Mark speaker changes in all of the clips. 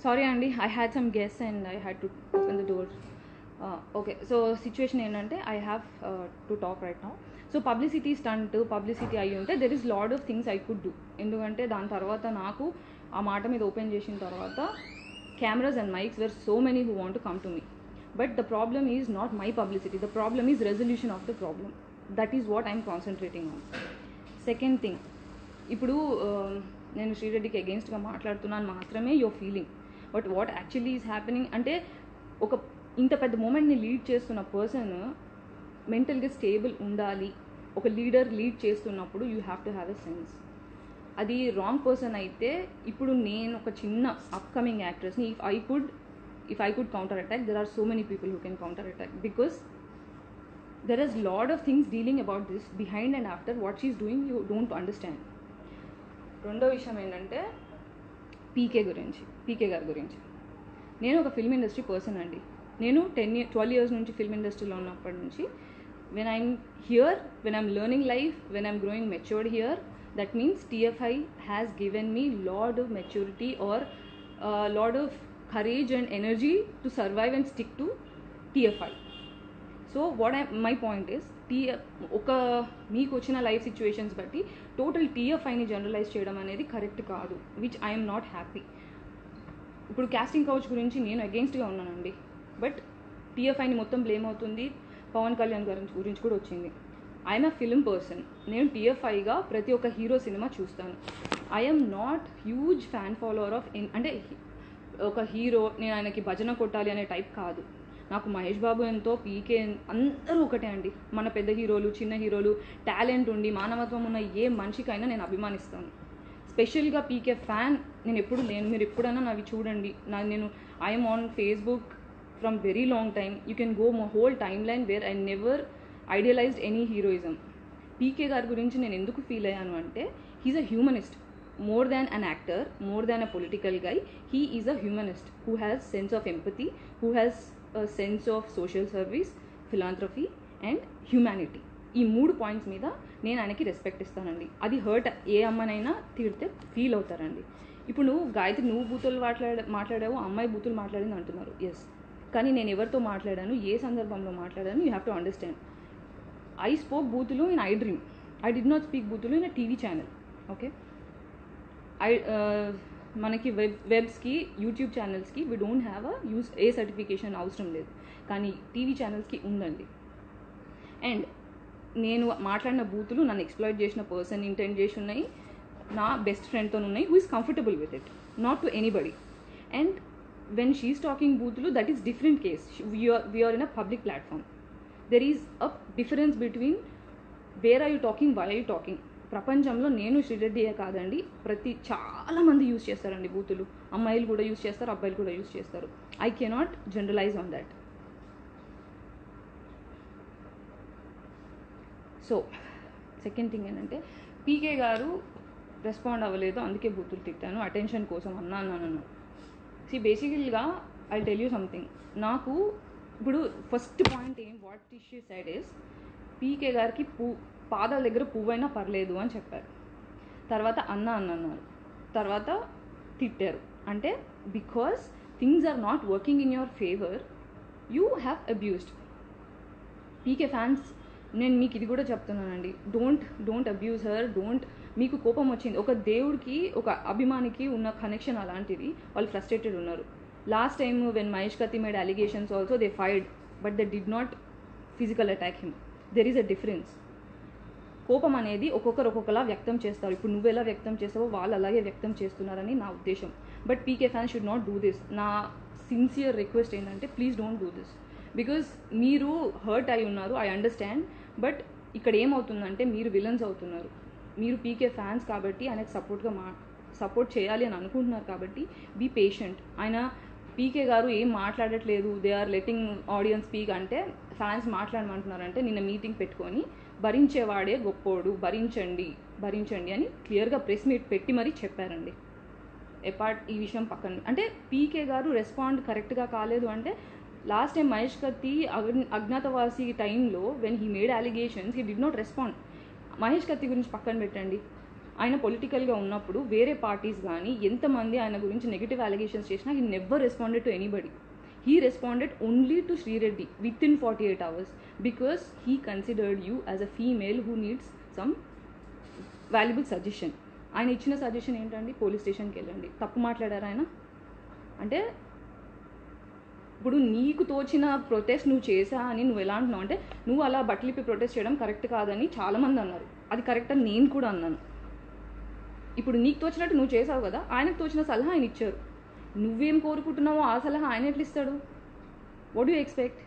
Speaker 1: Sorry అండి I had some guests and I had to open the door okay so situation ఏంటంటే I have to talk right now so publicity stunt publicity అయ్యి ఉంటే there is lot of things I could do ఎందుకంటే దాని తర్వాత నాకు ఆ మాట మీద ఓపెన్ చేసిన తర్వాత cameras and mics were so many who want come to me but the problem is not my publicity the problem is resolution of the problem that is what I'm concentrating on second thing ఇప్పుడు ఆ, నేను శ్రీరెడ్డికి అగేన్స్ట్గా మాట్లాడుతున్నాను మాత్రమే your feeling but what actually is happening అంటే ఒక ఇంత పెద్ద మూమెంట్ని లీడ్ చేస్తున్న పర్సన్ మెంటల్గా స్టేబుల్ ఉండాలి ఒక లీడర్ లీడ్ చేస్తున్నప్పుడు you have to have a sense అది రాంగ్ పర్సన్ అయితే ఇప్పుడు నేను ఒక చిన్న అప్కమింగ్ యాక్ట్రెస్ని if I could if I could counter attack there are so many people who can counter attack because there is lot of things dealing about this behind and after what she's doing you don't understand రెండో విషయం ఏంటంటే పీకే గురించి పీకే గారి గురించి నేను ఒక film industry person అండి నేను టెన్ ఇయర్ ట్వెల్వ్ ఇయర్స్ నుంచి ఫిల్మ్ ఇండస్ట్రీలో ఉన్నప్పటి నుంచి when I'm here when I'm learning life when I'm growing matured here that means TFI has given me lot of maturity or lot of courage and energy to survive and stick to TFI so what I my point is T ఒక మీకు వచ్చిన life situations బట్టి total టీఎఫ్ఐని generalise చేయడం అనేది correct కాదు which I'm not happy ఇప్పుడు casting couch గురించి నేను అగేన్స్ట్గా ఉన్నానండి బట్ టీఎఫ్ఐని మొత్తం బ్లేమ్ అవుతుంది పవన్ కళ్యాణ్ గారి గురించి కూడా వచ్చింది ఐఎమ్ అ ఫిల్మ్ పర్సన్ నేను టీఎఫ్ఐగా ప్రతి ఒక్క హీరో సినిమా చూస్తాను I'm not huge fan follower of అంటే ఒక హీరో నేను ఆయనకి భజన కొట్టాలి అనే టైప్ కాదు నాకు మహేష్ బాబు ఎంతో పీకే అందరూ ఒకటే అండి మన పెద్ద హీరోలు చిన్న హీరోలు టాలెంట్ ఉండి మానవత్వం ఉన్న ఏ మనిషికైనా నేను అభిమానిస్తాను స్పెషల్గా పీకే ఫ్యాన్ నేను ఎప్పుడు లేను మీరు ఎప్పుడైనా నావి చూడండి నా నేను I'm on Facebook from very long time you can go my whole timeline where I never idealised any heroism PK గారి గురించి నేను ఎందుకు ఫీల్ అయ్యాను అంటే he's a humanist more than an actor more than a political guy he is a humanist who has sense of empathy who has sense of social service philanthropy and humanity ఈ మూడు points మీద నేను ఆయనకి respect ఇస్తానండి అది hurt ఏ అమ్మనైనా తిడితే feel అవుతారండి ఇప్పుడు నువ్వు గాయత్రి నువ్వు బూతులు మాట్లాడ మాట్లాడావు అమ్మాయి బూతులు మాట్లాడింది అంటున్నారు ఎస్ కానీ నేను ఎవరితో మాట్లాడాను ఏ సందర్భంలో మాట్లాడాను you have to understand I spoke బూతులు in iDream I did not speak బూతులు in a TV channel okay I మనకి వెబ్ వెబ్స్కి యూట్యూబ్ ఛానల్స్కి we don't have a use a certification అవసరం లేదు కానీ టీవీ ఛానల్స్కి ఉందండి అండ్ నేను మాట్లాడిన బూతులు నన్ను ఎక్స్ప్లాయిట్ చేసిన పర్సన్ ఇంటెండ్ చేసి ఉన్నాయి నా బెస్ట్ ఫ్రెండ్తో ఉన్నాయి who is comfortable with it not to anybody and when she's talking బూతులు that is different case we are in a public platform there is a difference between where are you talking why are you talking ప్రపంచంలో నేను శ్రీరెడ్డియే కాదండి ప్రతి చాలా మంది use చేస్తారండి బూతులు అమ్మాయిలు కూడా యూస్ చేస్తారు అబ్బాయిలు కూడా యూస్ చేస్తారు I cannot generalise on that so second thing ఏంటంటే పీకే గారు రెస్పాండ్ అవ్వలేదు అందుకే బూతులు తిట్టాను అటెన్షన్ కోసం అన్నా అన్నాను సి బేసికల్గా ఐ టెల్ యూ సంథింగ్ నాకు ఇప్పుడు ఫస్ట్ పాయింట్ ఏం what issue side is PK గారికి పూ పాదాల దగ్గర పువ్వైనా పర్లేదు అని చెప్పారు తర్వాత అన్న అన్న అన్నారు తర్వాత తిట్టారు అంటే because things are not working in your favour you have abused PK fans నేను మీకు ఇది కూడా చెప్తున్నానండి don't don't abuse her don't మీకు కోపం వచ్చింది ఒక దేవుడికి ఒక అభిమానికి ఉన్న కనెక్షన్ అలాంటిది వాళ్ళు ఫ్రస్ట్రేటెడ్ ఉన్నారు last time when Mahesh Kathi made allegations also they fired but they did not physical attack him there is a difference కోపం అనేది ఒక్కొక్కరు ఒక్కొక్కలా వ్యక్తం చేస్తారు ఇప్పుడు నువ్వు ఎలా వ్యక్తం చేస్తావో వాళ్ళు అలాగే వ్యక్తం చేస్తున్నారని నా ఉద్దేశం but PK fans should not do this నా సిన్సియర్ రిక్వెస్ట్ ఏంటంటే please don't do this because మీరు హర్ట్ అయి ఉన్నారు ఐ అండర్స్టాండ్ బట్ ఇక్కడ ఏమవుతుందంటే మీరు విలన్స్ అవుతున్నారు మీరు పీకే ఫ్యాన్స్ కాబట్టి ఆయనకు సపోర్ట్గా మా సపోర్ట్ చేయాలి అని అనుకుంటున్నారు కాబట్టి బీ పేషెంట్ ఆయన పీకే గారు ఏం మాట్లాడట్లేదు they are letting audience speak అంటే ఫ్యాన్స్ మాట్లాడమంటున్నారంటే నిన్న మీటింగ్ పెట్టుకొని భరించేవాడే గొప్పోడు భరించండి భరించండి అని క్లియర్గా ప్రెస్ మీట్ పెట్టి మరీ చెప్పారండి ఎపార్ట్ ఈ విషయం పక్కన అంటే పీకే గారు రెస్పాండ్ కరెక్ట్గా కాలేదు అంటే లాస్ట్ టైం మహేష్ కత్తి అగ్ని అజ్ఞాతవాసి టైంలో when he made allegations he did not respond Mahesh Kathi గురించి పక్కన పెట్టండి ఆయన పొలిటికల్గా ఉన్నప్పుడు వేరే పార్టీస్ కానీ ఎంతమంది ఆయన గురించి నెగిటివ్ అలిగేషన్స్ చేసినా he never responded to anybody he responded only to Sri Reddy within forty eight hours because he considered you as a female who needs some valuable suggestion ఆయన ఇచ్చిన సజెషన్ ఏంటండి పోలీస్ స్టేషన్కి వెళ్ళండి తప్పు మాట్లాడారు ఆయన అంటే ఇప్పుడు నీకు తోచిన ప్రొటెస్ట్ నువ్వు చేసా అని నువ్వు ఎలా అంటున్నావు అంటే నువ్వు అలా బట్టలిపి ప్రొటెస్ట్ చేయడం కరెక్ట్ కాదని చాలామంది అన్నారు అది కరెక్ట్ అని నేను కూడా అన్నాను ఇప్పుడు నీకు తోచినట్టు నువ్వు చేసావు కదా ఆయనకు తోచిన సలహా ఆయన ఇచ్చారు నువ్వేం కోరుకుంటున్నావో ఆ సలహా ఆయన ఎట్లా ఇస్తాడు వాట్ యూ ఎక్స్పెక్ట్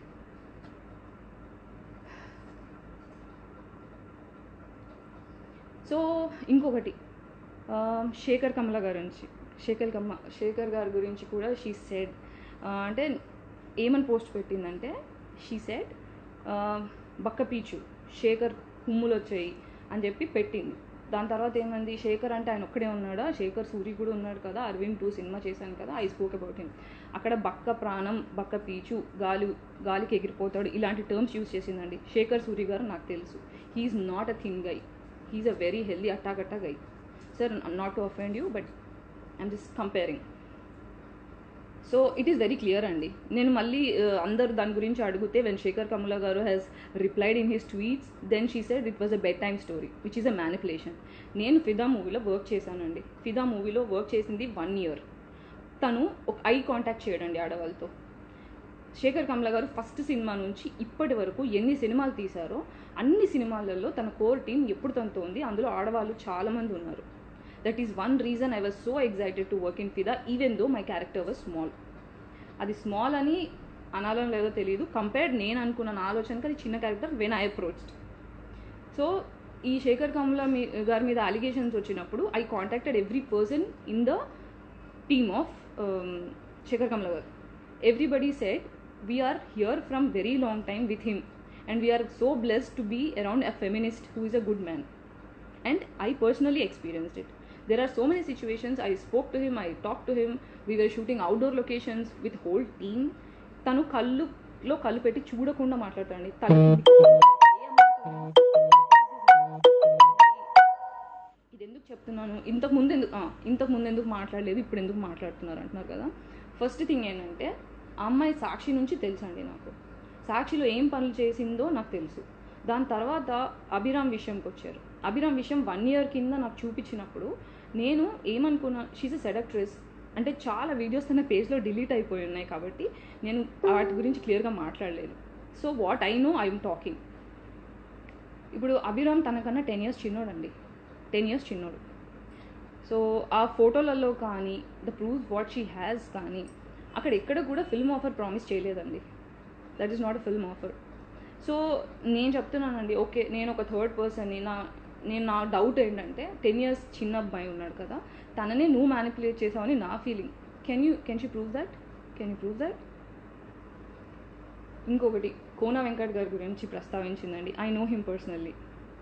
Speaker 1: సో ఇంకొకటి ఆ, శేఖర్ కమల గారి గురించి శేఖర్ కమ్మ శేఖర్ గారి గురించి కూడా షీ సెడ్ అంటే ఏమని పోస్ట్ పెట్టిందంటే షీ సెడ్ బక్క పీచు శేఖర్ కుమ్ములు వచ్చాయి అని చెప్పి పెట్టింది దాని తర్వాత ఏమైంది శేఖర్ అంటే ఆయన ఒక్కడే ఉన్నాడా శేఖర్ సూరి కూడా ఉన్నాడు కదా అరవింద్ టూ సినిమా చేశాను కదా ఐ స్పోక్ అబౌట్ హిమ్ అక్కడ బక్క ప్రాణం బక్క పీచు గాలి గాలికి ఎగిరిపోతాడు ఇలాంటి టర్మ్స్ యూజ్ చేసిందండి శేఖర్ సూరి గారు నాకు తెలుసు he is not a thing guy he is a very healthy అట్టాకట్టా guy sir not to offend you but I'm just comparing so it is very clear అండి నేను మళ్ళీ uh, అందరు దాని గురించి అడిగితే వెన్ శేఖర్ కమల గారు has replied in his tweets then she said it was a bed time story which is a manipulation నేను ఫిదా మూవీలో వర్క్ చేశానండి ఫిదా మూవీలో వర్క్ చేసింది వన్ ఇయర్ తను ఒక ఐ కాంటాక్ట్ చేయడండి ఆడవాళ్ళతో శేఖర్ కమల గారు ఫస్ట్ సినిమా నుంచి ఇప్పటి వరకు ఎన్ని సినిమాలు తీశారో అన్ని సినిమాలలో తన కోర్ టీం ఎప్పుడు తనతో ఉంది అందులో ఆడవాళ్ళు చాలామంది ఉన్నారు that is one reason I was so excited to work in Fidaa even though my character was small అది స్మాల్ అని అనాలని లేదో తెలియదు కంపేర్డ్ నేను అనుకున్న నా ఆలోచనకి అది చిన్న character when I approached so ఈ శేఖర్ కమల మీ గారి మీద అలిగేషన్స్ వచ్చినప్పుడు I contacted every person in the team of Sekhar Kammula గారు everybody said we're here from very long time with him and we're so blessed to be around a feminist who is a good man and I personally experienced it. There are so many situations I spoke to him, I talked to him, we were shooting outdoor locations with whole team. తను కళ్ళులో కళ్ళు పెట్టి చూడకుండా మాట్లాడతాడండి తల ఇది ఎందుకు చెప్తున్నాను ఇంతకు ముందు ఎందుకు ఆ, ఇంతకు ముందు ఎందుకు మాట్లాడలేదు ఇప్పుడు ఎందుకు మాట్లాడుతున్నారు అంటున్నారు కదా ఫస్ట్ థింగ్ ఏంటంటే ఆ అమ్మాయి సాక్షి నుంచి తెలుసండి నాకు సాక్షిలో ఏం పనులు చేసిందో నాకు తెలుసు దాని తర్వాత అభిరామ్ విషయంకి వచ్చారు అభిరామ్ విషయం వన్ ఇయర్ కింద నాకు చూపించినప్పుడు నేను ఏమనుకున్నా షీజ్ అ సెడక్ట్రెస్ అంటే చాలా వీడియోస్ తన పేజ్లో డిలీట్ అయిపోయి ఉన్నాయి కాబట్టి నేను వాటి గురించి క్లియర్గా మాట్లాడలేదు so what I know I'm talking ఇప్పుడు అభిరామ్ తనకన్నా టెన్ ఇయర్స్ చిన్నోడండి టెన్ ఇయర్స్ చిన్నోడు సో ఆ ఫోటోలలో కానీ the proof what she has కానీ అక్కడ ఎక్కడ కూడా ఫిల్మ్ ఆఫర్ ప్రామిస్ చేయలేదండి that is not a film offer so నేను చెప్తున్నానండి ఓకే నేను ఒక థర్డ్ పర్సన్ని నా నేను నా డౌట్ ఏంటంటే టెన్ ఇయర్స్ చిన్న అబ్బాయి ఉన్నాడు కదా తననే నువ్వు మ్యానిపులేట్ చేసావని నా feeling can you can she prove that can you prove that ఇంకొకటి కోన వెంకట్ గారి గురించి ప్రస్తావించిందండి I know him personally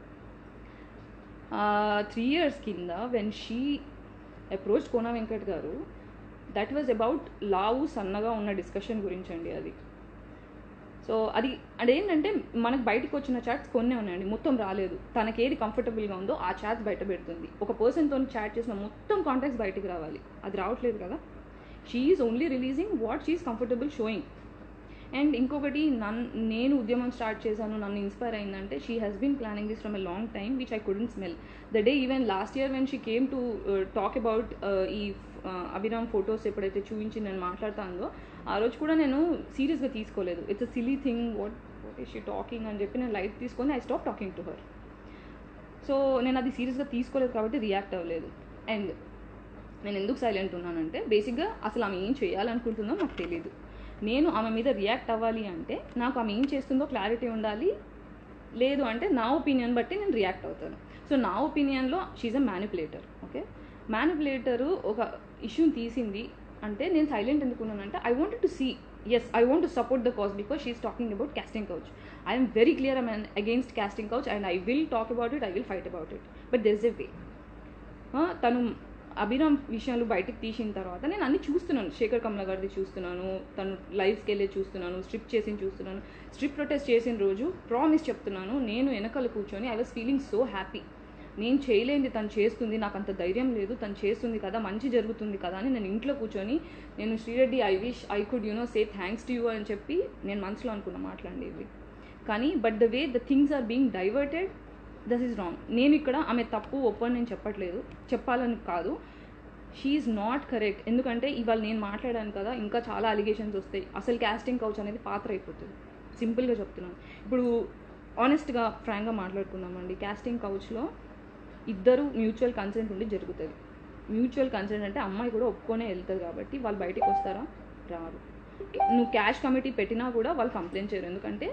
Speaker 1: three years కింద when she approach Kona Venkat గారు దట్ వాజ్ అబౌట్ లావు సన్నగా ఉన్న డిస్కషన్ గురించి అండి అది సో అది అదేంటంటే మనకు బయటకు వచ్చిన చాట్స్ కొన్నే ఉన్నాయండి మొత్తం రాలేదు తనకి ఏది కంఫర్టబుల్గా ఉందో ఆ చాట్స్ బయట పెడుతుంది ఒక పర్సన్తో చాట్ చేసిన మొత్తం కాంటాక్ట్స్ బయటికి రావాలి అది రావట్లేదు కదా she is only releasing what she is comfortable showing and ఇంకొకటి నన్ నేను ఉద్యమం స్టార్ట్ చేశాను నన్ను ఇన్స్పైర్ అయిందంటే she has been planning this from a long time which I couldn't smell the day even last year when she came to talk about ఈ Abhiram photos ఎప్పుడైతే చూపించి నేను మాట్లాడుతానో ఆ రోజు కూడా నేను సీరియస్గా తీసుకోలేదు it's a silly thing what what is she talking అని చెప్పి నేను లైట్ తీసుకొని I stop talking to her so నేను అది సీరియస్గా తీసుకోలేదు కాబట్టి రియాక్ట్ అవ్వలేదు అండ్ నేను ఎందుకు సైలెంట్ ఉన్నానంటే బేసిక్గా అసలు ఆమె ఏం చేయాలనుకుంటుందో నాకు తెలియదు నేను ఆమె మీద రియాక్ట్ అవ్వాలి అంటే నాకు ఆమె ఏం చేస్తుందో క్లారిటీ ఉండాలి లేదు అంటే నా ఒపీనియన్ బట్టి నేను రియాక్ట్ అవుతాను సో నా ఒపీనియన్లో she's a manipulator okay manipulator ఒక ఇష్యూని తీసింది అంటే నేను సైలెంట్ ఎందుకున్నానంటే I want to see yes I want to support the cause because she is talking about casting couch I'm very clear I'm against casting couch and I will talk about it I will fight about it but there is a way తను అభిరామ్ విషయాలు బయటకు తీసిన తర్వాత నేను అన్ని చూస్తున్నాను శేఖర్ కమల గారిది చూస్తున్నాను తను లైవ్స్కి వెళ్ళి చూస్తున్నాను స్ట్రిప్ చేసి చూస్తున్నాను స్ట్రిప్ ప్రొటెస్ట్ చేసిన రోజు ప్రామిస్ చెప్తున్నాను నేను వెనకాల కూర్చొని I was feeling so happy నేను చేయలేంది తను చేస్తుంది నాకు అంత ధైర్యం లేదు తను చేస్తుంది కదా మంచి జరుగుతుంది కదా అని నేను ఇంట్లో కూర్చొని నేను Sri Reddy I wish I could you know say thanks to you అని చెప్పి నేను మనసులో అనుకున్న మాట్లాడేవి కానీ but the way the things are being diverted this is wrong నేను ఇక్కడ ఆమె తప్పు ఒప్పని నేను చెప్పట్లేదు చెప్పాలని కాదు షీఈ్ నాట్ కరెక్ట్ ఎందుకంటే ఇవాళ నేను మాట్లాడాను కదా ఇంకా చాలా అలిగేషన్స్ వస్తాయి అసలు క్యాస్టింగ్ కౌచ్ అనేది పాత్ర అయిపోతుంది సింపుల్గా చెప్తున్నాను ఇప్పుడు ఆనెస్ట్గా ఫ్రాంక్గా మాట్లాడుకుందామండి క్యాస్టింగ్ కౌచ్లో ఇద్దరు మ్యూచువల్ కన్సెంట్ ఉండి జరుగుతుంది మ్యూచువల్ కన్సెంట్ అంటే అమ్మాయి కూడా ఒప్పుకొనే వెళ్తుంది కాబట్టి వాళ్ళు బయటికి వస్తారా రారు నువ్వు క్యాష్ కమిటీ పెట్టినా కూడా వాళ్ళు కంప్లైంట్ చేయరు ఎందుకంటే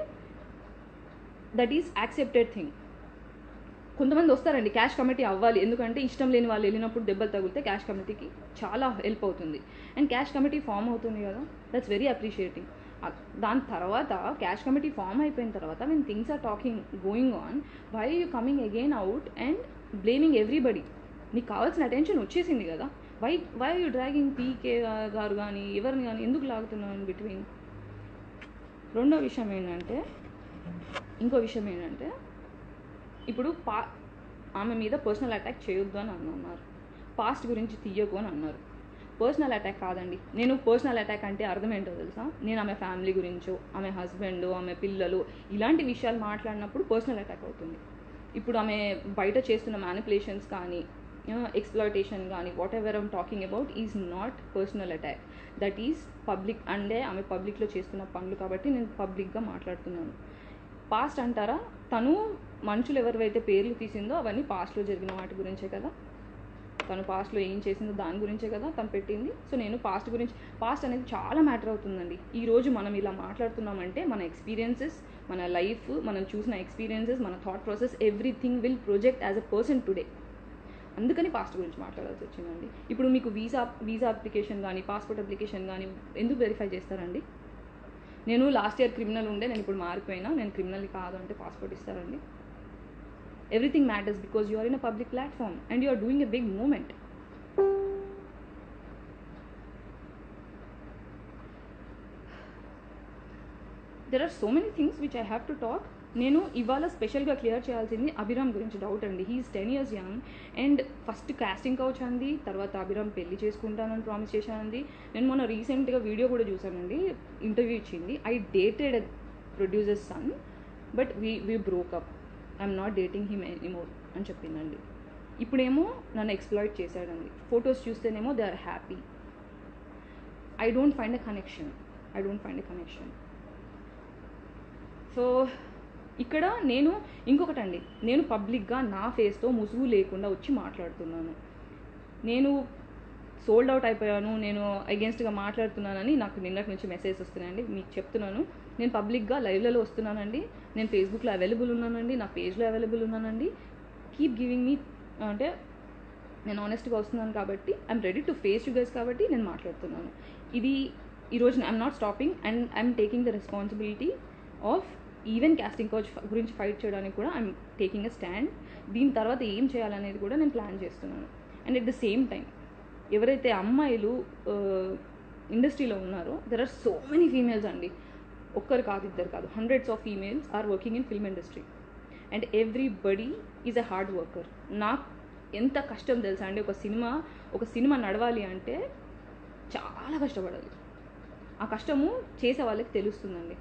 Speaker 1: దట్ ఈస్ యాక్సెప్టెడ్ థింగ్ కొంతమంది వస్తారండి క్యాష్ కమిటీ అవ్వాలి ఎందుకంటే ఇష్టం లేని వాళ్ళు వెళ్ళినప్పుడు దెబ్బలు తగిలితే క్యాష్ కమిటీకి చాలా హెల్ప్ అవుతుంది అండ్ క్యాష్ కమిటీ ఫామ్ అవుతుంది కదా దట్స్ వెరీ అప్రిషియేటింగ్ దాని తర్వాత క్యాష్ కమిటీ ఫామ్ అయిపోయిన తర్వాత when things are talking going on why you coming again out and blaming everybody నీకు కావాల్సిన అటెన్షన్ వచ్చేసింది కదా why why you dragging PK గారు కానీ ఎవరిని కానీ ఎందుకు లాగుతున్నాను బిట్వీన్ రెండో విషయం ఏంటంటే ఇంకో విషయం ఏంటంటే ఇప్పుడు పా ఆమె మీద పర్సనల్ అటాక్ చేయొద్దు అని అన్నారు పాస్ట్ గురించి తీయకు అని అన్నారు పర్సనల్ అటాక్ కాదండి నేను పర్సనల్ అటాక్ అంటే అర్థం ఏంటో తెలుసా నేను ఆమె ఫ్యామిలీ గురించో ఆమె హస్బెండ్ ఆమె పిల్లలు ఇలాంటి విషయాలు మాట్లాడినప్పుడు పర్సనల్ అటాక్ అవుతుంది ఇప్పుడు ఆమె బయట చేస్తున్న మ్యానిపులేషన్స్ కానీ ఎక్స్ప్లాయిటేషన్ కానీ whatever I'm talking about is not personal attack that is public అంటే ఆమె పబ్లిక్లో చేస్తున్న పనులు కాబట్టి నేను పబ్లిక్గా మాట్లాడుతున్నాను పాస్ట్ అంటారా తను మనుషులు ఎవరివైతే పేర్లు తీసిందో అవన్నీ పాస్ట్లో జరిగిన వాటి గురించే కదా తను పాస్ట్లో ఏం చేసిందో దాని గురించే కదా తను పెట్టింది సో నేను పాస్ట్ గురించి పాస్ట్ అనేది చాలా మ్యాటర్ అవుతుందండి ఈరోజు మనం ఇలా మాట్లాడుతున్నామంటే మన ఎక్స్పీరియన్సెస్ మన లైఫ్ మనం చూసిన ఎక్స్పీరియన్సెస్ మన thought process everything will project as a person today అందుకని పాస్ట్ గురించి మాట్లాడాల్సి వచ్చిందండి ఇప్పుడు మీకు వీసా వీసా అప్లికేషన్ కానీ పాస్పోర్ట్ అప్లికేషన్ కానీ ఎందుకు వెరిఫై చేస్తారండి నేను లాస్ట్ ఇయర్ క్రిమినల్ ఉండే నేను ఇప్పుడు మారిపోయినా నేను క్రిమినల్ కాదు అంటే పాస్పోర్ట్ ఇస్తారండి everything matters because you are in a public platform and you are doing a big moment there are so many things which I have to talk నేను ఇవాళ స్పెషల్గా క్లియర్ చేయాల్సింది అభిరామ్ గురించి డౌట్ అండి he is ten years young and first casting couch అంది తర్వాత అభిరామ్ పెళ్లి చేసుకుంటానని ప్రామిస్ చేశానంది నేను మొన్న రీసెంట్గా వీడియో కూడా చూసానండి ఇంటర్వ్యూ ఇచ్చింది I dated producer son but we we broke up I'm not dating him anymore అని చెప్పిందండి ఇప్పుడేమో నన్ను ఎక్స్ప్లాయిట్ చేశాడండి ఫొటోస్ చూస్తేనేమో they are happy I don't find a connection I don't find a connection so ఇక్కడ నేను ఇంకొకటండి నేను పబ్లిక్గా నా ఫేస్తో ముసుగు లేకుండా వచ్చి మాట్లాడుతున్నాను నేను సోల్డ్ అవుట్ అయిపోయాను నేను అగేన్స్ట్గా మాట్లాడుతున్నానని నాకు నిన్నటి నుంచి మెసేజ్ వస్తున్నాయండి మీకు చెప్తున్నాను నేను పబ్లిక్గా లైవ్లలో వస్తున్నానండి నేను ఫేస్బుక్లో అవైలబుల్ ఉన్నానండి నా పేజ్లో అవైలబుల్ ఉన్నానండి కీప్ గివింగ్ మీ అంటే నేను ఆనెస్ట్గా వస్తున్నాను కాబట్టి I'm ready to face you guys కాబట్టి నేను మాట్లాడుతున్నాను ఇది ఈరోజు I'm not stopping and I'm taking the responsibility of even casting couch గురించి ఫైట్ చేయడానికి కూడా ఐఎమ్ టేకింగ్ అ స్టాండ్ దీని తర్వాత ఏం చేయాలనేది కూడా నేను ప్లాన్ చేస్తున్నాను and at the same time ఎవరైతే అమ్మాయిలు ఇండస్ట్రీలో ఉన్నారో there are so many females అండి ఒక్కరు కాదు ఇద్దరు కాదు hundreds of females are working in film industry and everybody is a hard worker నాకు ఎంత కష్టం తెలుసా అండి ఒక సినిమా ఒక సినిమా నడవాలి అంటే చాలా కష్టపడాలి ఆ కష్టము చేసే వాళ్ళకి తెలుస్తుందండి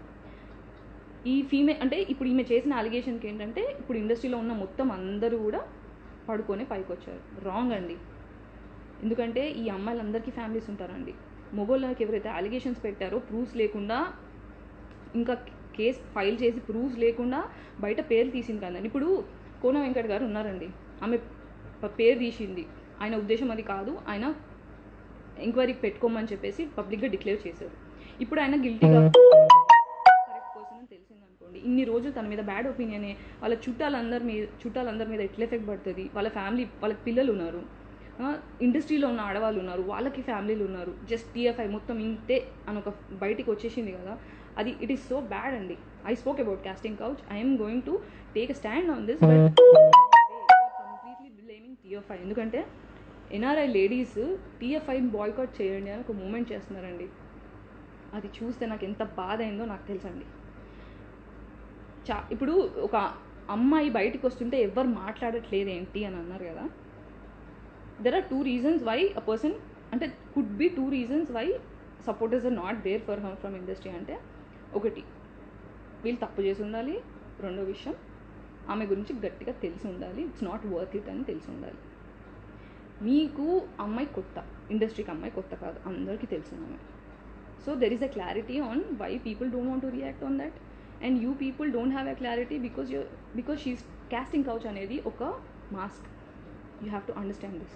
Speaker 1: ఈ ఫీమే అంటే ఇప్పుడు ఈమె చేసిన అలిగేషన్కి ఏంటంటే ఇప్పుడు ఇండస్ట్రీలో ఉన్న మొత్తం అందరూ కూడా పడుకొని పైకి వచ్చారు రాంగ్ అండి ఎందుకంటే ఈ అమ్మాయిలందరికీ ఫ్యామిలీస్ ఉంటారండి మొగోళ్ళకి ఎవరైతే అలిగేషన్స్ పెట్టారో ప్రూఫ్స్ లేకుండా ఇంకా కేసు ఫైల్ చేసి ప్రూఫ్స్ లేకుండా బయట పేరు తీసింది కదండి ఇప్పుడు కోన వెంకట్ గారు ఉన్నారండి ఆమె ప- పేరు తీసింది ఆయన ఉద్దేశం అది కాదు ఆయన ఎంక్వైరీకి పెట్టుకోమని చెప్పేసి పబ్లిక్గా డిక్లేర్ చేశారు ఇప్పుడు ఆయన గిల్టీగా కరెక్ట్ పర్సన్ అని తెలిసింది అనుకోండి ఇన్ని రోజులు తన మీద బ్యాడ్ ఒపీనియనే వాళ్ళ చుట్టాలందరి మీద చుట్టాలందరి మీద ఎట్లా ఎఫెక్ట్ పడుతుంది వాళ్ళ ఫ్యామిలీ వాళ్ళకి పిల్లలు ఉన్నారు ఆ, ఇండస్ట్రీలో ఉన్న ఆడవాళ్ళు ఉన్నారు వాళ్ళకి ఫ్యామిలీలు ఉన్నారు జస్ట్ టీఎఫ్ఐ మొత్తం ఇంతే అని ఒక బయటికి వచ్చేసింది కదా అది ఇట్ ఈస్ సో బ్యాడ్ అండి I spoke about casting couch I'm going to take a stand on this but completely blaming TFI ఎందుకంటే ఎన్ఆర్ఐ లేడీస్ టీఎఫ్ఐని బాయ్కాట్ చేయండి అని ఒక మూమెంట్ చేస్తున్నారండి అది చూస్తే నాకు ఎంత బాధ అయిందో నాకు తెలుసండి చా ఇప్పుడు ఒక అమ్మాయి బయటకు వస్తుంటే ఎవరు మాట్లాడట్లేదు ఏంటి అని అన్నారు కదా there are two reasons why a person అంటే could be two reasons why supporters are not there for her from industry అంటే ఒకటి వీళ్ళు తప్పు చేసి ఉండాలి రెండో విషయం ఆమె గురించి గట్టిగా తెలిసి ఉండాలి ఇట్స్ నాట్ వర్త్ ఇట్ అని తెలిసి ఉండాలి మీకు అమ్మాయి కొత్త ఇండస్ట్రీకి అమ్మాయి కొత్త కాదు అందరికీ తెలిసిన ఆమె so there is a clarity on why people don't want to react on that and you people don't have a clarity because you because she's casting couch అనేది ఒక mask you have to understand this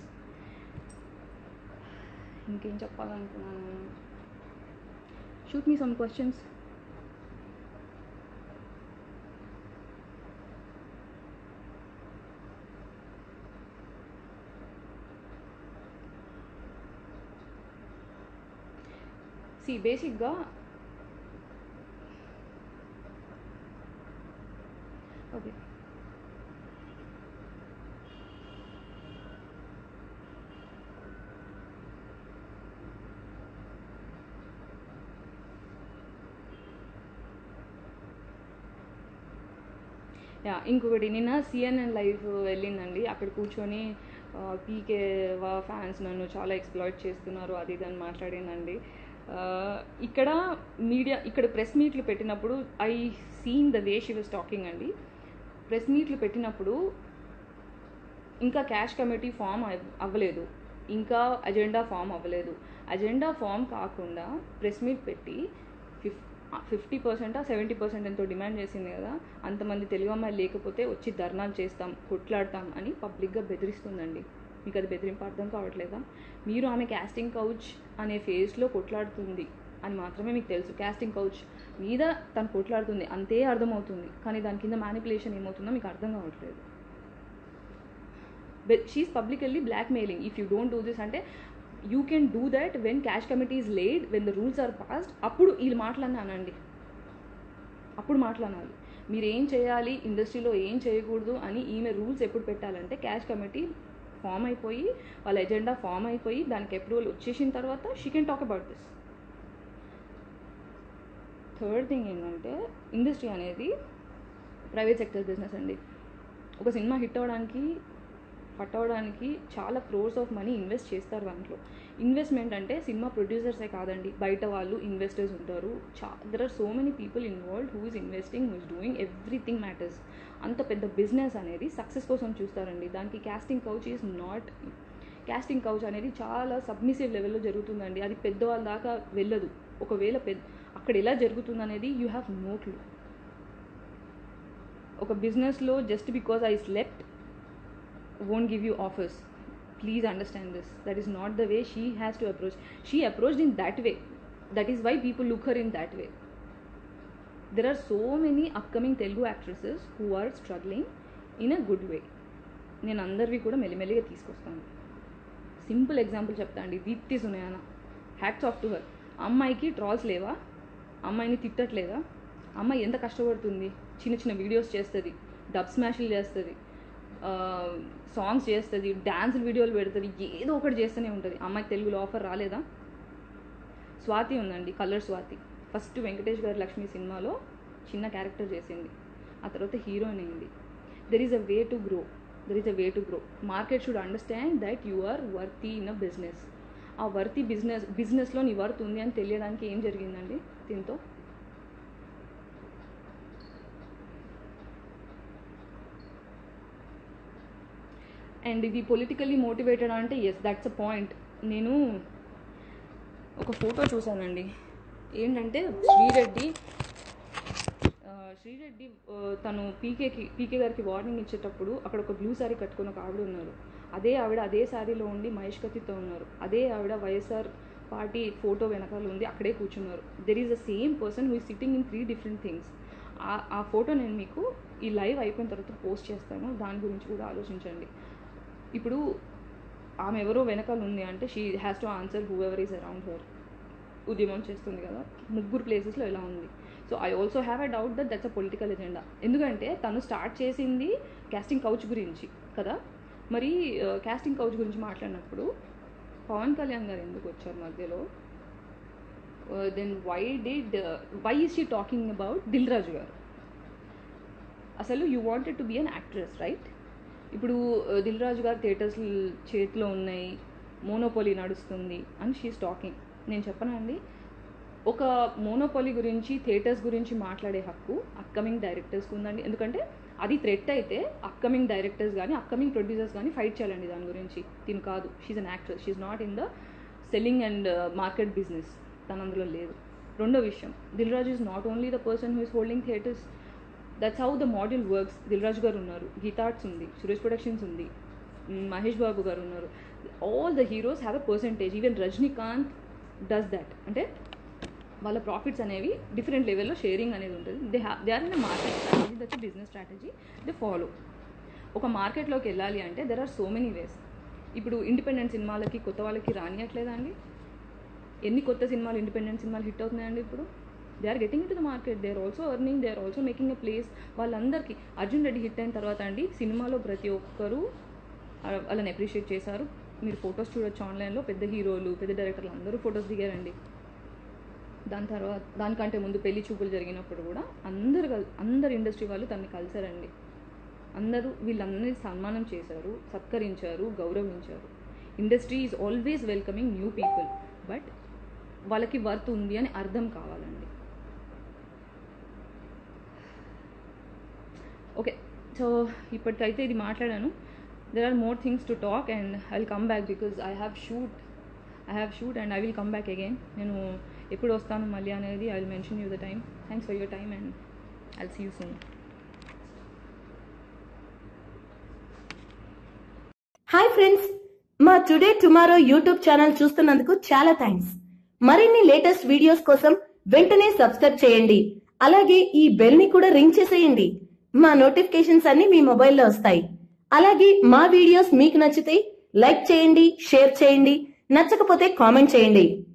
Speaker 1: ఇంకేం చెప్పాలనుకున్నాను shoot me some questions see బేసిక్గా okay yeah ఇంకొకటి నిన్న CNN live వెళ్ళిందండి అక్కడ కూర్చొని పీకే వా ఫ్యాన్స్ నన్ను చాలా ఎక్స్ప్లాయిట్ చేస్తున్నారు అది ఇది అని మాట్లాడిందండి ఆ, ఇక్కడ మీడియా ఇక్కడ ప్రెస్ మీట్లు పెట్టినప్పుడు I seen the way she was talking అండి ప్రెస్ మీట్లు పెట్టినప్పుడు ఇంకా క్యాష్ కమిటీ ఫామ్ అవ్- అవ్వలేదు ఇంకా అజెండా ఫామ్ అవ్వలేదు అజెండా ఫామ్ కాకుండా ప్రెస్ మీట్ పెట్టి ఫిఫ్ ఫిఫ్టీ పర్సెంటా సెవెంటీ పర్సెంట్ ఎంతో డిమాండ్ చేసింది కదా అంతమంది తెలుగు అమ్మాయిలు లేకపోతే వచ్చి ధర్నాలు చేస్తాం కొట్లాడతాం అని పబ్లిక్గా బెదిరిస్తుందండి మీకు అది బెదిరింపు అర్థం కావట్లేదా మీరు ఆమె క్యాస్టింగ్ కౌచ్ అనే ఫేజ్లో కొట్లాడుతుంది అని మాత్రమే మీకు తెలుసు క్యాస్టింగ్ కౌచ్ మీద తను కొట్లాడుతుంది అంతే అర్థమవుతుంది కానీ దాని కింద మ్యానిపులేషన్ ఏమవుతుందో మీకు అర్థం కావట్లేదు she is publically blackmailing if you don't do this అంటే you can do that when cash committee is laid when the rules are passed అప్పుడు వీళ్ళు మాటలన్నా అనండి అప్పుడు మాట్లాడాలి మీరు ఏం చేయాలి ఇండస్ట్రీలో ఏం చేయకూడదు అని ఈమె రూల్స్ ఎప్పుడు పెట్టాలంటే క్యాష్ కమిటీ ఫామ్ అయిపోయి వాళ్ళ ఎజెండా ఫామ్ అయిపోయి దానికి అప్రూవల్ వచ్చేసిన తర్వాత she can talk about this third thing ఏంటంటే ఇండస్ట్రీ అనేది ప్రైవేట్ సెక్టర్ బిజినెస్ అండి ఒక సినిమా హిట్ అవ్వడానికి ఫట్ అవ్వడానికి చాలా క్రోర్స్ ఆఫ్ మనీ ఇన్వెస్ట్ చేస్తారు దాంట్లో ఇన్వెస్ట్మెంట్ అంటే సినిమా ప్రొడ్యూసర్సే కాదండి బయట వాళ్ళు ఇన్వెస్టర్స్ ఉంటారు చా there are so many people involved who is investing who is doing everything matters అంత పెద్ద బిజినెస్ అనేది సక్సెస్ కోసం చూస్తారండి దానికి casting couch is not casting couch అనేది చాలా సబ్మిసివ్ లెవెల్లో జరుగుతుందండి అది పెద్దవాళ్ళ దాకా వెళ్ళదు ఒకవేళ పెద్ద అక్కడ ఎలా జరుగుతుంది అనేది యూ హ్యావ్ నో క్లూ ఒక బిజినెస్లో just because I slept won't give you offers. Please understand this. That is not the way she has to approach. She approached in that way. That is why people look her in that way. There are so many upcoming Telugu actresses who are struggling in a good way. నేను అందరివి కూడా మెల్లిమెల్లిగా తీసుకొస్తాను simple example చెప్తా అండి Deepthi Sunaina hats off to her అమ్మాయికి trolls లేవా అమ్మాయిని తిట్టట్లేదా అమ్మాయి ఎంత కష్టపడుతుంది చిన్న చిన్న వీడియోస్ చేస్తుంది డబ్ స్మాష్లు చేస్తుంది సాంగ్స్ చేస్తుంది డ్యాన్స్ వీడియోలు పెడుతుంది ఏదో ఒకటి చేస్తూనే ఉంటుంది అమ్మాయికి తెలుగులో ఆఫర్ రాలేదా స్వాతి ఉందండి కలర్ స్వాతి ఫస్ట్ వెంకటేష్ గారి లక్ష్మి సినిమాలో చిన్న క్యారెక్టర్ చేసింది ఆ తర్వాత హీరోయిన్ అయింది there is a way to grow there is a way to grow market should understand that you are worthy in a business ఆ వర్తీ బిజినెస్ బిజినెస్లో నీ వర్త్ ఉంది అని తెలియడానికి ఏం జరిగిందండి దీంతో అండ్ ఇది పొలిటికల్లీ మోటివేటెడ్ అంటే ఎస్ దట్స్ అ పాయింట్ నేను ఒక ఫోటో చూశానండి ఏంటంటే శ్రీరెడ్డి ఆ, శ్రీరెడ్డి ఆ, తను పీకేకి పీకే గారికి వార్నింగ్ ఇచ్చేటప్పుడు అక్కడ ఒక బ్లూ శారీ కట్టుకుని ఒక ఆవిడ ఉన్నారు అదే ఆవిడ అదే శారీలో ఉండి మహేష్ కత్తితో ఉన్నారు అదే ఆవిడ వైఎస్ఆర్ పార్టీ ఫోటో వెనకాల ఉంది అక్కడే కూర్చున్నారు there is the same person who is sitting in three different things ఆ ఫోటో నేను మీకు ఈ లైవ్ అయిపోయిన తర్వాత పోస్ట్ చేస్తాను దాని గురించి కూడా ఆలోచించండి ఇప్పుడు ఆమె ఎవరో వెనకాల ఉంది అంటే she has to answer whoever is around her ఉద్యమం చేస్తుంది కదా ముగ్గురు ప్లేసెస్లో ఎలా ఉంది so I also have a doubt that that's a political agenda ఎందుకంటే తను స్టార్ట్ చేసింది క్యాస్టింగ్ కౌచ్ గురించి కదా మరి క్యాస్టింగ్ కౌచ్ గురించి మాట్లాడినప్పుడు పవన్ కళ్యాణ్ గారు ఎందుకు వచ్చారు మధ్యలో then why did why is she talking about Dil Raju garu అసలు you wanted to be an actress right ఇప్పుడు దిల్ రాజు గారు థియేటర్స్ చేతిలో ఉన్నాయి మోనోపోలీ నడుస్తుంది అని షీఈస్ టాకింగ్ నేను చెప్పనా అండి ఒక మోనోపోలీ గురించి థియేటర్స్ గురించి మాట్లాడే హక్కు అప్కమింగ్ డైరెక్టర్స్కి ఉందండి ఎందుకంటే అది థ్రెట్ అయితే అప్కమింగ్ డైరెక్టర్స్ కానీ అప్కమింగ్ ప్రొడ్యూసర్స్ కానీ ఫైట్ చేయాలండి దాని గురించి దీని కాదు she's an actress she's not in the selling and market business తన అందులో లేదు రెండో విషయం Dil Raju is not only the person who is holding theatres that's how the model works Dil Raju garu ఉన్నారు గీతార్ట్స్ ఉంది సురేష్ ప్రొడక్షన్స్ ఉంది మ్, మహేష్ బాబు గారు ఉన్నారు all the heroes have a percentage even Rajinikanth does that అంటే వాళ్ళ ప్రాఫిట్స్ అనేవి డిఫరెంట్ లెవెల్లో షేరింగ్ అనేది ఉంటుంది they have they are in market strategy that's business strategy they follow ఒక మార్కెట్లోకి వెళ్ళాలి అంటే there are so many ways ఇప్పుడు ఇండిపెండెంట్ సినిమాలకి కొత్త వాళ్ళకి రానియట్లేదా అండి ఎన్ని కొత్త సినిమాలు ఇండిపెండెంట్ సినిమాలు హిట్ అవుతున్నాయండి ఇప్పుడు they are getting to the market they are also earning they are also making a place వాళ్ళందరికీ అర్జున్ రెడ్డి హిట్ అయిన తర్వాత అండి సినిమాలో ప్రతి ఒక్కరూ ఆ- వాళ్ళని అప్రిషియేట్ చేశారు మీరు ఫొటోస్ చూడొచ్చు ఆన్లైన్లో పెద్ద హీరోలు పెద్ద డైరెక్టర్లు అందరూ ఫొటోస్ దిగారండి దాని తర్వాత దానికంటే ముందు పెళ్లి చూపులు జరిగినప్పుడు కూడా అందరు కల్ అందరు ఇండస్ట్రీ వాళ్ళు తనని కలిశారండి అందరూ వీళ్ళందరినీ సన్మానం చేశారు సత్కరించారు గౌరవించారు industry is always welcoming new people but వాళ్ళకి వర్త్ ఉంది అని అర్థం కావాలండి ఓకే సో ఇప్పటికైతే ఇది మాట్లాడాను there are more things to talk and I will come back because I have shoot I have shoot and I will come back again నేను ఎప్పుడు వస్తాను మళ్ళీ అనేది I will mention you the time thanks for your time and I see you soon
Speaker 2: hi friends మా today tomorrow YouTube channel చూస్తున్నందుకు చాలా thanks మరిన్ని latest videos కోసం వెంటనే సబ్స్క్రైబ్ చేయండి అలాగే ఈ బెల్ ని కూడా రింగ్ చేసేయండి మా నోటిఫికేషన్స్ అన్ని మీ మొబైల్లో వస్తాయి అలాగే మా వీడియోస్ మీకు నచ్చితే లైక్ చేయండి షేర్ చేయండి నచ్చకపోతే కామెంట్ చేయండి